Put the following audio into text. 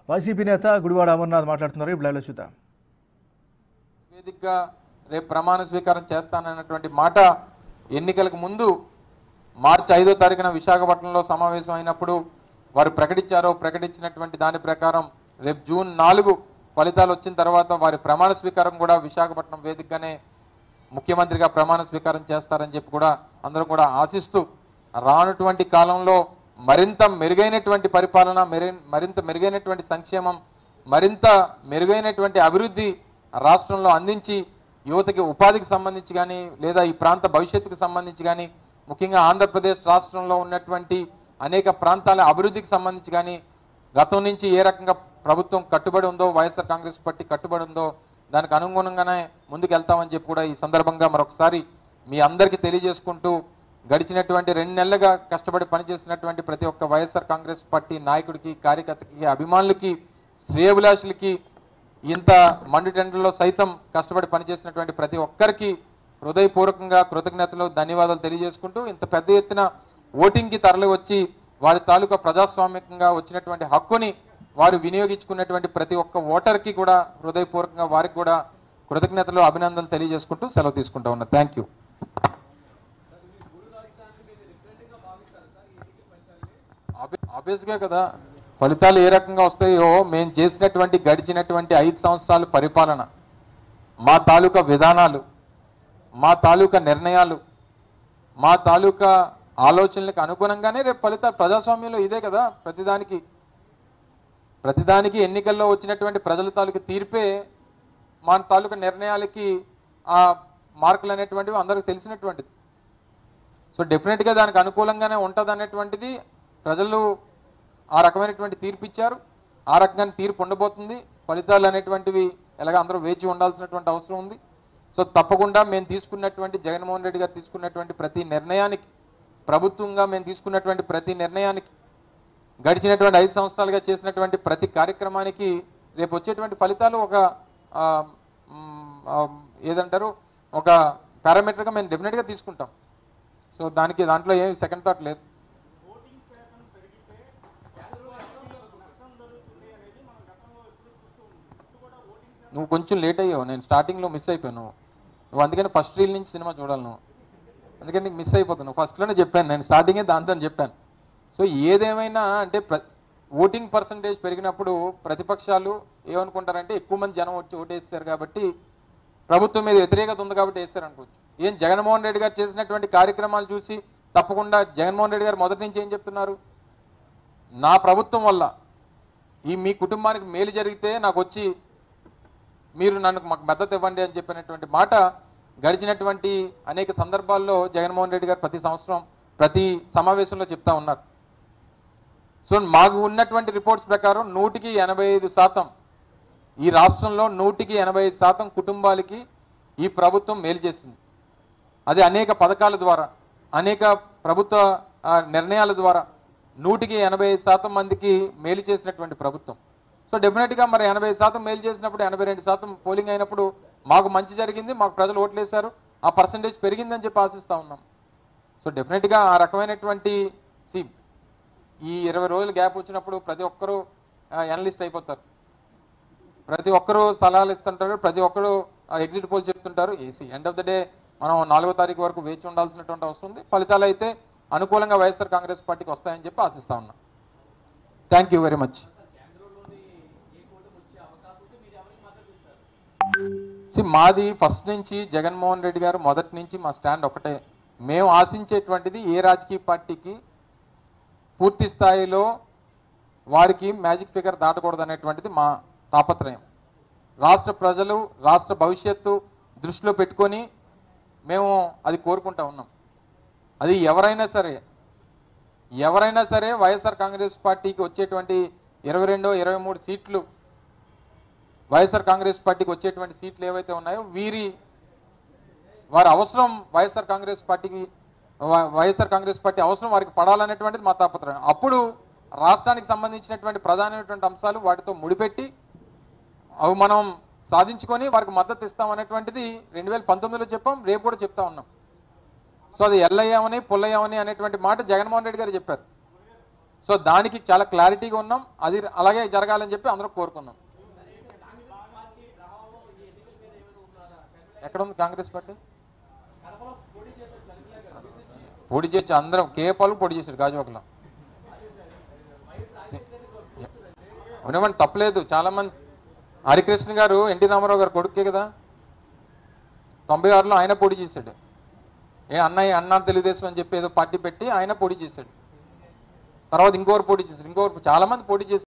YCP నేత గుడివాడ అమర్నాథ్ మాట్లాడుతున్నారు ఇప్పుడు లైవ్లో చూద్దాం వేదికగా రేపు ప్రమాణ స్వీకారం చేస్తానన్నటువంటి మాట ఎన్నికలకు ముందు మార్చి ఐదో తారీఖున విశాఖపట్నంలో సమావేశం అయినప్పుడు వారు ప్రకటించారో ప్రకటించినటువంటి దాని ప్రకారం రేపు జూన్ నాలుగు ఫలితాలు వచ్చిన తర్వాత వారి ప్రమాణ స్వీకారం కూడా విశాఖపట్నం వేదికగానే ముఖ్యమంత్రిగా ప్రమాణ స్వీకారం చేస్తారని చెప్పి కూడా అందరూ కూడా ఆశిస్తూ రానటువంటి కాలంలో మరింత మెరుగైనటువంటి పరిపాలన మెరుగైన మరింత మెరుగైనటువంటి సంక్షేమం మరింత మెరుగైనటువంటి అభివృద్ధి రాష్ట్రంలో అందించి యువతకి ఉపాధికి సంబంధించి కానీ లేదా ఈ ప్రాంత భవిష్యత్తుకు సంబంధించి కానీ ముఖ్యంగా ఆంధ్రప్రదేశ్ రాష్ట్రంలో ఉన్నటువంటి అనేక ప్రాంతాల అభివృద్ధికి సంబంధించి కానీ గతం నుంచి ఏ రకంగా ప్రభుత్వం కట్టుబడి ఉందో వైఎస్ఆర్ కాంగ్రెస్ పార్టీ కట్టుబడి ఉందో దానికి అనుగుణంగానే ముందుకు వెళ్తామని చెప్పి కూడా ఈ సందర్భంగా మరొకసారి మీ అందరికీ తెలియజేసుకుంటూ గడిచినటువంటి రెండు నెలలుగా కష్టపడి పనిచేసినటువంటి ప్రతి ఒక్క వైఎస్ఆర్ కాంగ్రెస్ పార్టీ నాయకుడికి కార్యకర్తకి అభిమానులకి శ్రేయభిలాషులకి ఇంత మండుటెండలో సైతం కష్టపడి పనిచేసినటువంటి ప్రతి ఒక్కరికి హృదయపూర్వకంగా కృతజ్ఞతలు ధన్యవాదాలు తెలియజేసుకుంటూ ఇంత పెద్ద ఎత్తున ఓటింగ్కి తరలి వచ్చి వారి తాలూకా ప్రజాస్వామికంగా వచ్చినటువంటి హక్కుని వారు వినియోగించుకున్నటువంటి ప్రతి ఒక్క ఓటర్కి కూడా హృదయపూర్వకంగా వారికి కూడా కృతజ్ఞతలు అభినందనలు తెలియజేసుకుంటూ సెలవు తీసుకుంటా ఉన్నా థ్యాంక్ యూ ఆబ్వియస్గా కదా ఫలితాలు ఏ రకంగా వస్తాయో మేము చేసినటువంటి గడిచినటువంటి ఐదు సంవత్సరాల పరిపాలన మా తాలూకా విధానాలు మా తాలూకా నిర్ణయాలు మా తాలూకా ఆలోచనలకు అనుగుణంగానే రేపు ఫలితాలు ప్రజాస్వామ్యంలో ఇదే కదా ప్రతిదానికి ప్రతిదానికి ఎన్నికల్లో వచ్చినటువంటి ప్రజల తాలూకా తీర్పే మా తాలూకా నిర్ణయాలకి ఆ మార్కులు అనేటువంటివి అందరికి తెలిసినటువంటిది సో డెఫినెట్గా దానికి అనుకూలంగానే ఉంటుంది అనేటువంటిది ప్రజలు ఆ రకమైనటువంటి తీర్పు ఇచ్చారు ఆ రకంగా తీర్పు ఉండబోతుంది ఫలితాలు అనేటువంటివి ఎలాగ అందరూ వేచి ఉండాల్సినటువంటి అవసరం ఉంది సో తప్పకుండా మేము తీసుకున్నటువంటి జగన్మోహన్ రెడ్డి గారు తీసుకున్నటువంటి ప్రతి నిర్ణయానికి ప్రభుత్వంగా మేము తీసుకున్నటువంటి ప్రతి నిర్ణయానికి గడిచినటువంటి ఐదు సంవత్సరాలుగా చేసినటువంటి ప్రతి కార్యక్రమానికి రేపు వచ్చేటువంటి ఫలితాలు ఒక ఆ, మ్, ఆ, ఏదంటారు ఒక పారామీటర్గా మేము డెఫినెట్గా తీసుకుంటాం సో దానికి దాంట్లో ఏం సెకండ్ థాట్ లేదు నువ్వు కొంచెం లేట్ అయ్యావు నేను స్టార్టింగ్లో మిస్ అయిపోయాను నువ్వు అందుకని ఫస్ట్ రీల్ నుంచి సినిమా చూడాలి నువ్వు అందుకని నీకు మిస్ అయిపోతావు ఫస్ట్లోనే చెప్పాను నేను స్టార్టింగే దాంతో చెప్పాను సో ఏదేమైనా అంటే ప్ర ఓటింగ్ పర్సంటేజ్ పెరిగినప్పుడు ప్రతిపక్షాలు ఏమనుకుంటారంటే ఎక్కువ మంది జనం వచ్చి ఓటేస్తారు కాబట్టి ప్రభుత్వం మీద వ్యతిరేకత ఉంది కాబట్టి వేస్తారు అనుకోవచ్చు ఏం జగన్మోహన్ రెడ్డి గారు చేసినటువంటి కార్యక్రమాలు చూసి తప్పకుండా జగన్మోహన్ రెడ్డి గారు మొదటి నుంచి ఏం చెప్తున్నారు నా ప్రభుత్వం వల్ల ఈ మీ కుటుంబానికి మేలు జరిగితే నాకు వచ్చి మీరు నన్ను మాకు మద్దతు ఇవ్వండి అని చెప్పినటువంటి మాట గడిచినటువంటి అనేక సందర్భాల్లో జగన్మోహన్ రెడ్డి గారు ప్రతి సంవత్సరం ప్రతి సమావేశంలో చెప్తా ఉన్నారు సో మాకు ఉన్నటువంటి రిపోర్ట్స్ ప్రకారం నూటికి ఎనభై ఐదు శాతం ఈ రాష్ట్రంలో నూటికి ఎనభై ఐదు శాతం కుటుంబాలకి ఈ ప్రభుత్వం మేలు చేసింది అది అనేక పథకాల ద్వారా అనేక ప్రభుత్వ ఆ, నిర్ణయాల ద్వారా నూటికి ఎనభై ఐదు శాతం మందికి మేలు చేసినటువంటి ప్రభుత్వం సో డెఫినెట్గా మరి ఎనభై శాతం మేలు చేసినప్పుడు ఎనభై రెండు శాతం పోలింగ్ అయినప్పుడు మాకు మంచి జరిగింది మాకు ప్రజలు ఓట్లేశారు ఆ పర్సంటేజ్ పెరిగిందని చెప్పి ఆశిస్తూ ఉన్నాం సో డెఫినెట్గా ఆ రకమైనటువంటి సి ఈ ఇరవై రోజులు గ్యాప్ వచ్చినప్పుడు ప్రతి ఒక్కరూ ఎనలిస్ట్ అయిపోతారు ప్రతి ఒక్కరూ సలహాలు ఇస్తుంటారు ప్రతి ఒక్కరు ఎగ్జిట్ పోల్ చెప్తుంటారు ఏసీ ఎండ్ ఆఫ్ ద డే మనం నాలుగో తారీఖు వరకు వేచి ఉండాల్సినటువంటి అవసరం ఉంది ఫలితాలు అయితే అనుకూలంగా వైఎస్ఆర్ కాంగ్రెస్ పార్టీకి వస్తాయని చెప్పి ఆశిస్తా ఉన్నాం థ్యాంక్ యూ వెరీ మచ్ సి మాది ఫస్ట్ నుంచి జగన్మోహన్ రెడ్డి గారు మొదటి నుంచి మా స్టాండ్ ఒకటే మేము ఆశించేటువంటిది ఏ రాజకీయ పార్టీకి పూర్తి స్థాయిలో వారికి మ్యాజిక్ ఫిగర్ దాటకూడదు అనేటువంటిది మా తాపత్రయం రాష్ట్ర ప్రజలు రాష్ట్ర భవిష్యత్తు దృష్టిలో పెట్టుకొని మేము అది కోరుకుంటా ఉన్నాం అది ఎవరైనా సరే ఎవరైనా సరే వైఎస్ఆర్ కాంగ్రెస్ పార్టీకి వచ్చేటువంటి ఇరవై రెండో ఇరవై మూడు సీట్లు వైఎస్ఆర్ కాంగ్రెస్ పార్టీకి వచ్చేటువంటి సీట్లు ఏవైతే ఉన్నాయో వీరి వారి అవసరం వైఎస్ఆర్ కాంగ్రెస్ పార్టీకి వై- వైఎస్ఆర్ కాంగ్రెస్ పార్టీ అవసరం వారికి పడాలనేటువంటిది మా తాపత్రయం అప్పుడు రాష్ట్రానికి సంబంధించినటువంటి ప్రధానమైనటువంటి అంశాలు వాటితో ముడిపెట్టి అవి మనం సాధించుకొని వారికి మద్దతు ఇస్తాం అనేటువంటిది రెండు వేల పంతొమ్మిదిలో చెప్పాం రేపు కూడా చెప్తా ఉన్నాం సో అది ఎల్లయ్యామని పుల్లయ్యామని అనేటువంటి మాట జగన్మోహన్ రెడ్డి గారు చెప్పారు సో దానికి చాలా క్లారిటీగా ఉన్నాం అది అలాగే జరగాలని చెప్పి అందరం కోరుకున్నాం ఎక్కడ ఉంది కాంగ్రెస్ పార్టీ పొడి చేసి అందరం కేపాలు పొడి చేశాడు గాజువాకలో అవునమండి తప్పలేదు చాలా మంది హరికృష్ణ గారు ఎన్టీ రామారావు గారు కొడుకే కదా తొంభై ఆరులో ఆయన పొడి చేశాడు ఏ అన్నయ్య అన్న తెలుగుదేశం అని చెప్పి ఏదో పార్టీ పెట్టి ఆయన పొడి చేశాడు తర్వాత ఇంకోరు పోటీ చేశారు ఇంకోరు చాలా మంది పోటీ చేశారు